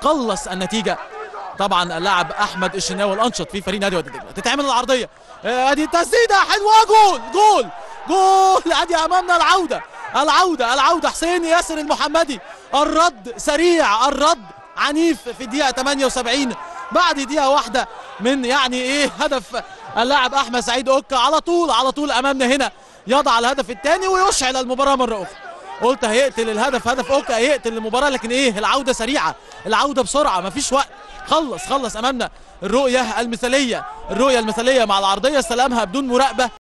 خلص النتيجه طبعا اللاعب احمد الشناوي الانشط في فريق نادي وادي دجله تتعمل العرضيه آه، ادي التسديده حلوه جول جول جول ادي امامنا العوده العوده العوده حسين ياسر المحمدي الرد سريع الرد عنيف في الدقيقه 78 بعد دقيقه واحده من يعني ايه هدف اللاعب احمد سعيد اوكا على طول على طول امامنا هنا يضع الهدف الثاني ويشعل المباراه مره اخرى قلت هيقتل الهدف هدف اوكا هيقتل المباراه لكن ايه العوده سريعه العوده بسرعه مفيش وقت خلص خلص امامنا الرؤيه المثاليه الرؤيه المثاليه مع العرضيه استلمها بدون مراقبه